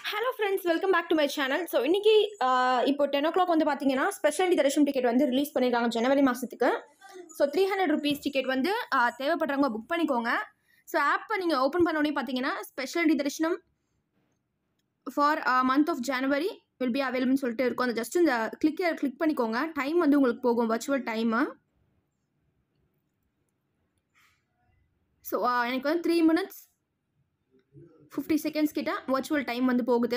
hello friends welcome back to my channel so இன்றைக்கி இப்போ ten ஓ clock வந்து பார்த்தீங்கன்னா ஸ்பெஷல் தரிசனம் டிக்கெட் வந்து ரிலீஸ் பண்ணியிருக்காங்க ஜனவரி மாதத்துக்கு so three hundred rupees ticket வந்து ஆஹ், தேவைப்படுறவங்க புக் பண்ணிக்கோங்க ஸோ ஆப்பை நீங்கள் ஓப்பன் பண்ண உடனே பார்த்தீங்கன்னா ஸ்பெஷல் தரிசனம் for month of January will be அவைலபிள்னு சொல்லிட்டு இருக்கும் அந்த ஜஸ்ட் இந்த கிளிக்கை கிளிக் பண்ணிக்கோங்க டைம் வந்து உங்களுக்கு போகும் வர்ச்சுவல் டைமு ஸோ எனக்கு வந்து த்ரீ மினிட்ஸ் ஃபிஃப்டி செகண்ட்ஸ் கிட்ட வர்ச்சுவல் டைம் வந்து போகுது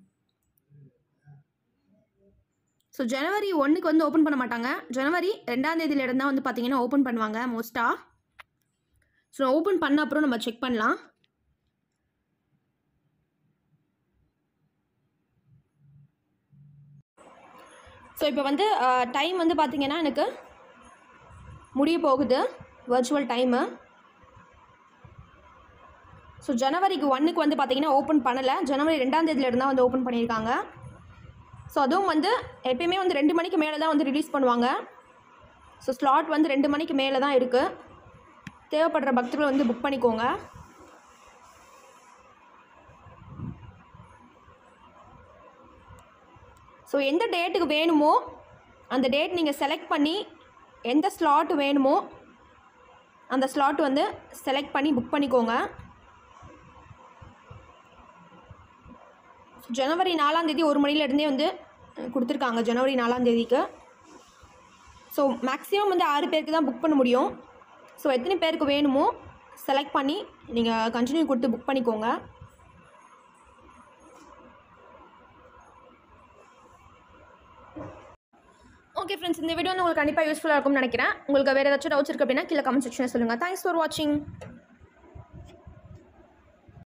ஸோ ஜனவரி ஒன்றுக்கு வந்து ஓப்பன் பண்ண மாட்டாங்க ஜனவரி ரெண்டாம் தேதியில இருந்தால் வந்து பார்த்தீங்கன்னா ஓப்பன் பண்ணுவாங்க மோஸ்ட்டாக ஸோ ஓப்பன் பண்ண அப்புறம் நம்ம செக் பண்ணலாம் ஸோ இப்போ வந்து டைம் வந்து பார்த்தீங்கன்னா எனக்கு முடிய போகுது வர்ச்சுவல் டைமு ஸோ ஜனவரிக்கு ஒன்றுக்கு வந்து பார்த்தீங்கன்னா ஓப்பன் பண்ணலை ஜனவரி ரெண்டாம் தேதியில இருந்தால் வந்து ஓப்பன் பண்ணியிருக்காங்க ஸோ அதுவும் வந்து எப்பயுமே வந்து ரெண்டு மணிக்கு மேலே தான் வந்து ரிலீஸ் பண்ணுவாங்க ஸோ ஸ்லாட் வந்து ரெண்டு மணிக்கு மேலே தான் இருக்குது தேவைப்படுற பக்தர்கள் வந்து புக் பண்ணிக்கோங்க ஸோ எந்த டேட்டுக்கு வேணுமோ அந்த டேட் நீங்கள் செலக்ட் பண்ணி எந்த ஸ்லாட் வேணுமோ அந்த ஸ்லாட் வந்து செலக்ட் பண்ணி புக் பண்ணிக்கோங்க ஜனவரி நாலாம் தேதி ஒரு மணிலேருந்தே வந்து அஹ், கொடுத்துருக்காங்க ஜனவரி நாலாம் தேதிக்கு ஸோ மேக்ஸிமம் வந்து ஆறு பேருக்கு தான் புக் பண்ண முடியும் ஸோ எத்தனை பேருக்கு வேணுமோ செலக்ட் பண்ணி நீங்கள் கண்டினியூ கொடுத்து புக் பண்ணிக்கோங்க ஓகே ஃப்ரெண்ட்ஸ் இந்த வீடியோ வந்து உங்களுக்கு கண்டிப்பாக யூஸ்ஃபுல்லாக இருக்கும்னு நினைக்கிறேன் உங்களுக்கு வேறு ஏதாச்சும் டவுட்ஸ் இருக்குது அப்படின்னா கீழே கமெண்ட் செக்ஷனில் சொல்லுங்கள் தேங்க்ஸ் ஃபார் வாட்சிங்